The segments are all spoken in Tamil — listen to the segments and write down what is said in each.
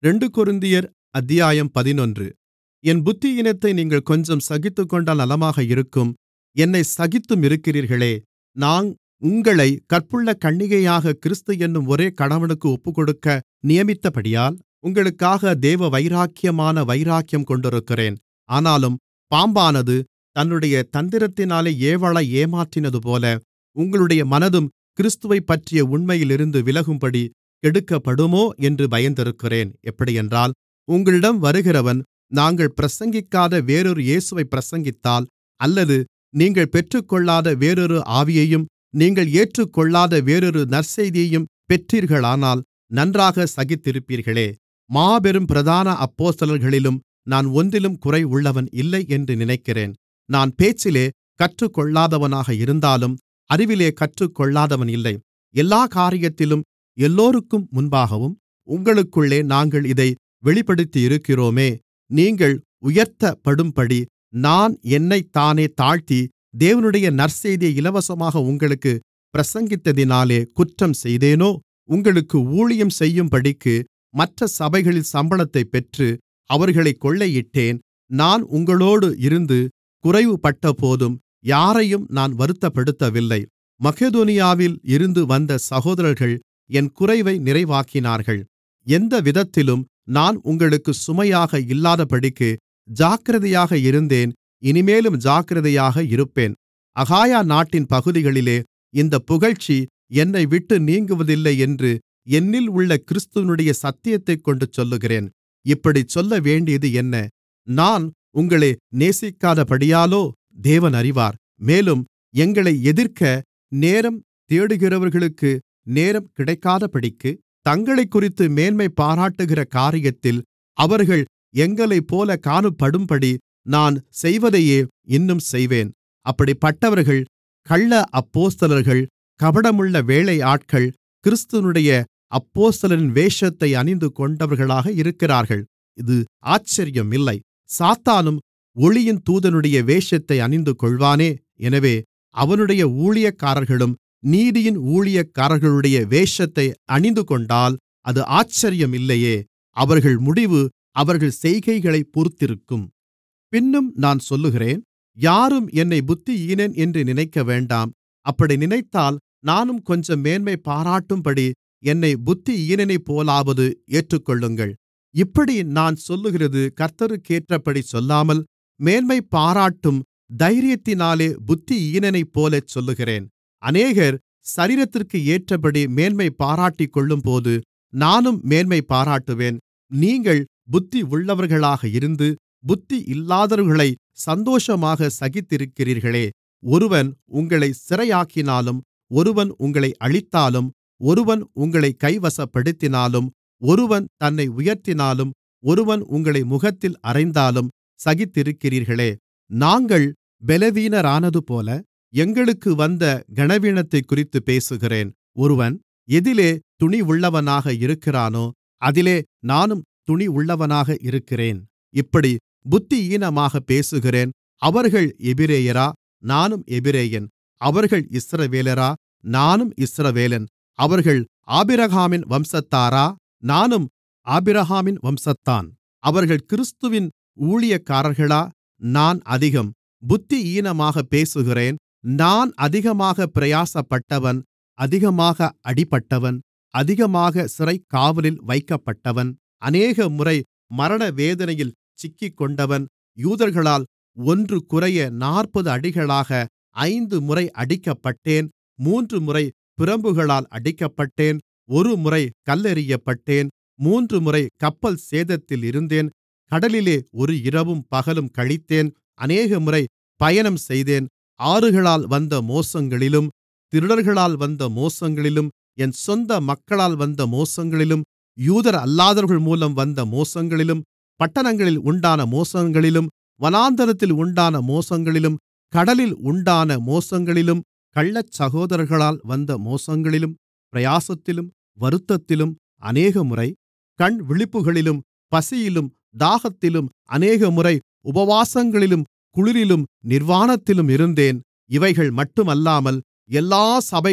ரெண்டு கொரிந்தியர் அத்தியாயம் பதினொன்று என் புத்தியீனத்தை நீங்கள் கொஞ்சம் சகித்துக்கொண்டால் நலமாக இருக்கும் என்னைச் சகித்தும் இருக்கிறீர்களே நான் உங்களைக் கற்புள்ள கன்னிகையாக கிறிஸ்து என்னும் ஒரே கணவனுக்கு ஒப்புக்கொடுக்க நியமித்தபடியால் உங்களுக்காக தேவவைராக்கியமான வைராக்கியம் கொண்டிருக்கிறேன் ஆனாலும் பாம்பானது தன்னுடைய தந்திரத்தினாலே ஏவாளை ஏமாற்றினதுபோல உங்களுடைய மனதும் கிறிஸ்துவைப்பற்றிய உண்மையிலிருந்து விலகும்படி கெடுக்கப்படுமோ என்று பயந்திருக்கிறேன் எப்படியென்றால் உங்களிடம் வருகிறவன் நாங்கள் பிரசங்கிக்காத வேறொரு இயேசுவைப் பிரசங்கித்தால் அல்லது நீங்கள் பெற்றுக்கொள்ளாத வேறொரு ஆவியையும் நீங்கள் ஏற்றுக்கொள்ளாத வேறொரு நற்செய்தியையும் பெற்றீர்களானால் நன்றாக சகித்திருப்பீர்களே மாபெரும் பிரதான அப்போஸ்தலர்களிலும் நான் ஒன்றிலும் குறைவுள்ளவன் இல்லை என்று நினைக்கிறேன் நான் பேச்சிலே கற்றுக்கொள்ளாதவனாக இருந்தாலும் அறிவிலே கற்றுக்கொள்ளாதவன் இல்லை எல்லாக் காரியத்திலும் எல்லோருக்கும் முன்பாகவும் உங்களுக்குள்ளே நாங்கள் இதை வெளிப்படுத்தியிருக்கிறோமே நீங்கள் உயர்த்தப்படும்படி நான் என்னைத்தானே தாழ்த்தி தேவனுடைய நற்செய்தியை இலவசமாக உங்களுக்குப் பிரசங்கித்ததினாலே குற்றம் செய்தேனோ உங்களுக்கு ஊழியம் செய்யும்படிக்கு மற்ற சபைகளில் சம்பளத்தைப் பெற்று அவர்களைக் கொள்ளையிட்டேன் நான் உங்களோடு இருந்து குறைவுபட்டபோதும் யாரையும் நான் வருத்தப்படுத்தவில்லை மக்கெதோனியாவில் இருந்து வந்த சகோதரர்கள் என் குறைவை நிறைவாக்கினார்கள் எந்தவிதத்திலும் நான் உங்களுக்குச் சுமையாக இல்லாதபடிக்கு ஜாக்கிரதையாக இருந்தேன் இனிமேலும் ஜாக்கிரதையாக இருப்பேன் அகாயா நாட்டின் பகுதிகளிலே இந்தப் புகழ்ச்சி என்னைவிட்டு நீங்குவதில்லை என்று என்னில் உள்ள கிறிஸ்துவினுடைய சத்தியத்தைக்கொண்டு சொல்லுகிறேன் இப்படிச் சொல்லவேண்டியது என்ன நான் உங்களை நேசிக்காதபடியாலோ தேவன் அறிவார் மேலும் எங்களை எதிர்க்க நேரம் தேடுகிறவர்களுக்கு நேரம் கிடைக்காதபடிக்கு தங்களைக்குறித்து மேன்மை பாராட்டுகிற காரியத்தில் அவர்கள் எங்களைப்போல காணப்படும்படி நான் செய்வதையே இன்னும் செய்வேன் அப்படிப்பட்டவர்கள் கள்ள அப்போஸ்தலர்கள் கபடமுள்ள வேலையாட்கள் கிறிஸ்துவினுடைய அப்போஸ்தலரின் வேஷத்தை அணிந்து கொண்டவர்களாக இருக்கிறார்கள் இது ஆச்சரியம் இல்லை சாத்தானும் ஒளியின் தூதனுடைய வேஷத்தை அணிந்து கொள்வானே எனவே அவனுடைய ஊழியக்காரர்களும் நீதியின் ஊழியக்காரர்களுடைய வேஷத்தை அணிந்துகொண்டால் அது ஆச்சரியம் இல்லையே அவர்கள் முடிவு அவர்கள் செய்கைகளைப் பொறுத்திருக்கும் பின்னும் நான் சொல்லுகிறேன் யாரும் என்னை புத்தியீனன் என்று நினைக்கவேண்டாம் அப்படி நினைத்தால் நானும் கொஞ்சம் மேன்மை பாராட்டும்படி என்னை புத்தியீனனைப்போலாவது ஏற்றுக்கொள்ளுங்கள் இப்படி நான் சொல்லுகிறது கர்த்தருக்கேற்றபடி சொல்லாமல் மேன்மை பாராட்டும் தைரியத்தினாலே புத்தியீனனைப்போலச் சொல்லுகிறேன் அநேகர் சரீரத்திற்கு ஏற்றபடி மேன்மை பாராட்டிக்கொள்ளும்போது நானும் மேன்மை பாராட்டுவேன் நீங்கள் புத்தி உள்ளவர்களாக இருந்து புத்தி இல்லாதவர்களை சந்தோஷமாக சகித்திருக்கிறீர்களே ஒருவன் உங்களைச் சிறையாக்கினாலும் ஒருவன் உங்களை அழித்தாலும் ஒருவன் உங்களை கைவசப்படுத்தினாலும் ஒருவன் தன்னை உயர்த்தினாலும் ஒருவன் உங்களை முகத்தில் அறைந்தாலும் சகித்திருக்கிறீர்களே நாங்கள் பலவீனரானதுபோல எங்களுக்கு வந்த கனவீனத்தைக்குறித்து பேசுகிறேன் ஒருவன் எதிலே துணிவுள்ளவனாக இருக்கிறானோ அதிலே நானும் துணிவுள்ளவனாக இருக்கிறேன் இப்படி புத்தியீனமாக பேசுகிறேன் அவர்கள் எபிரெயரா நானும் எபிரெயன் அவர்கள் இஸ்ரவேலரா நானும் இஸ்ரவேலன் அவர்கள் ஆபிரகாமின் வம்சத்தாரா நானும் ஆபிரகாமின் வம்சத்தான் அவர்கள் கிறிஸ்துவின் ஊழியக்காரர்களா நான் அதிகம் புத்தியீனமாக பேசுகிறேன் நான் அதிகமாக பிரயாசப்பட்டவன் அதிகமாக அடிபட்டவன் அதிகமாக சிறைக்காவலில் வைக்கப்பட்டவன் அநேகமுறை மரணவேதனையில் சிக்கிக்கொண்டவன் யூதர்களால் ஒன்று குறைய நாற்பது அடிகளாக ஐந்து முறை அடிக்கப்பட்டேன் மூன்று முறை பிரம்புகளால் அடிக்கப்பட்டேன் ஒருமுறை கல்லெறியப்பட்டேன் மூன்று முறை கப்பல் சேதத்தில் இருந்தேன் கடலிலே ஒரு இரவும் பகலும் கழித்தேன் அநேகமுறை பயணம் செய்தேன் ஆறுகளால் வந்த மோசங்களிலும் திருடர்களால் வந்த மோசங்களிலும் என் சொந்த மக்களால் வந்த மோசங்களிலும் யூதர் அல்லாதவர்கள் மூலம் வந்த மோசங்களிலும் பட்டணங்களில் உண்டான மோசங்களிலும் வனாந்தரத்தில் உண்டான மோசங்களிலும் கடலில் உண்டான மோசங்களிலும் கள்ளச்சகோதரர்களால் வந்த மோசங்களிலும் பிரயாசத்திலும் வருத்தத்திலும் அநேகமுறை கண் விழிப்புகளிலும் பசியிலும் தாகத்திலும் அநேகமுறை உபவாசங்களிலும் குளிரிலும் நிர்வாணத்திலும் இருந்தேன் இவைகள் மட்டுமல்லாமல் எல்லா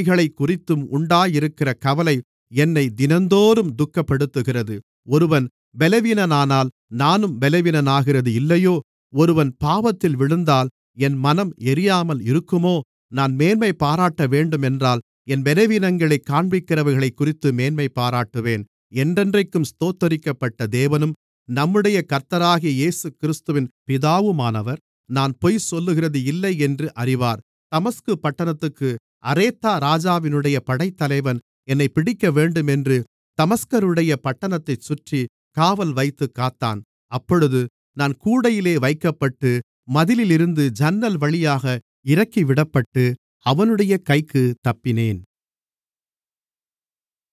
சபைகளைக்குறித்தும் உண்டாயிருக்கிற கவலை என்னை தினந்தோறும் துக்கப்படுத்துகிறது ஒருவன் பலவீனனானால் நானும் பலவீனனாகிறது இல்லையோ ஒருவன் பாவத்தில் விழுந்தால் என் மனம் எரியாமல் இருக்குமோ நான் மேன்மை பாராட்டவேண்டுமென்றால் என் பலவீனங்களைக் காண்பிக்கிறவைகளைக்குறித்து மேன்மை பாராட்டுவேன் என்றென்றைக்கும் ஸ்தோத்தரிக்கப்பட்ட தேவனும் நம்முடைய கர்த்தராகிய இயேசுகிறிஸ்துவின் பிதாவுமானவர் நான் பொய் சொல்லுகிறது இல்லை என்று அறிவார் தமஸ்கு பட்டணத்துக்கு அரேத்தா ராஜாவினுடைய படைத்தலைவன் என்னைப் பிடிக்கவேண்டுமென்று தமஸ்கருடைய பட்டணத்தைச் சுற்றி காவல் வைத்துக் காத்தான் அப்பொழுது நான் கூடையிலே வைக்கப்பட்டு மதிலிலிருந்து ஜன்னல் வழியாக இறக்கிவிடப்பட்டு அவனுடைய கைக்குத் தப்பினேன்